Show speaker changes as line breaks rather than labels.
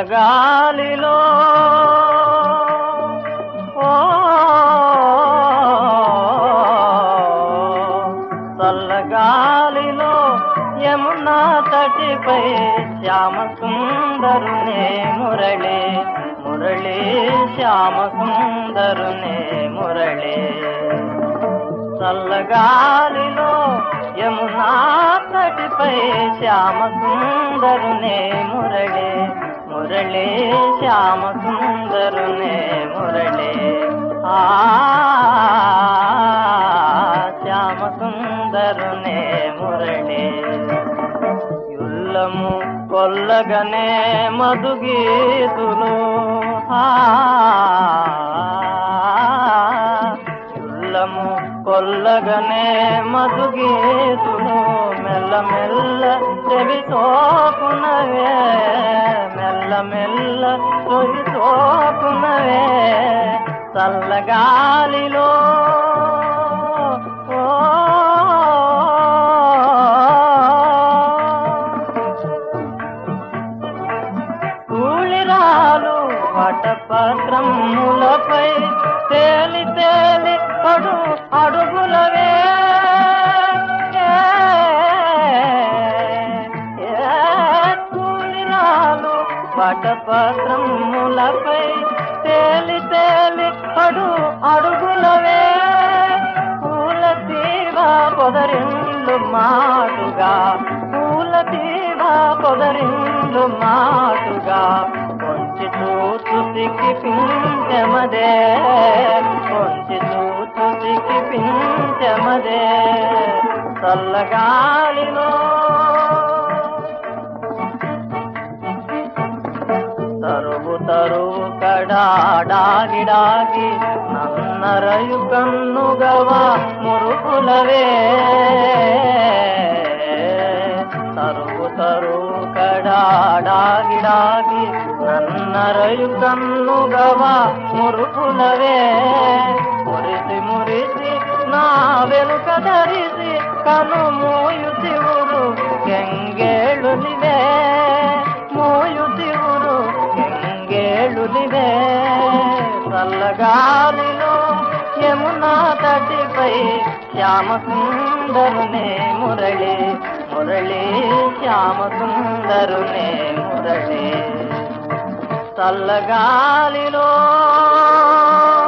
చల్లగాలిలో ఓ చల్లగాలిలో యమునా తటిపై శ్యామ సుందరునే మురళి మురళి శ్యామ సుందరునే మురళి చల్లగాలిలో యమునా తటిపై శ్యామ సుందరునే మురళి మురళి శ్యామ సుందరునే మురళి ఆ శ్యామ సుందరునే మురళి యుల్లము కొల్లగనే మధుగీతులు ఆ యుల్లము కొల్లగనే మధుగీతులు మెల్ల మెల్ల చెవి తోకునవే మెల్ల మెల్ల చెవి తోకునవే చల్లగాలిలో ఓ కూలిరాలు వటపత్రములపై తేలి తేలి పడు అడుగులవే ఏ, కూలిరాలు వటపత్రములపై తేలి తేలి పడు అడుగులవే పూల తీవ పొదరిండ్లు మాటుగా పూల తీవ పొదరిండ్లు మాటుగా కొంచె చూచు సిక్కి పించమదే కొంచె చూచు సిక్కి పించమదే చల్లగాలిలో తరువు తరువు కడాడాగిడాగి నన్నరయు కన్నుగవ మురుకులవే తరువు తరువు కడాడాగిడాగి నన్నరయు కన్నుగవ మురుకులవే మురిసి మురిసి నా వెనుక ధరిసి కను మోయు శివుడు గంగేళునివే మోయు శివుడు గంగేళునివే చల్లగాలిలో యమునా తటిపై శ్యామ సుందరునే మురళి మురళి శ్యామ సుందరునే మురళి చల్లగాలిలో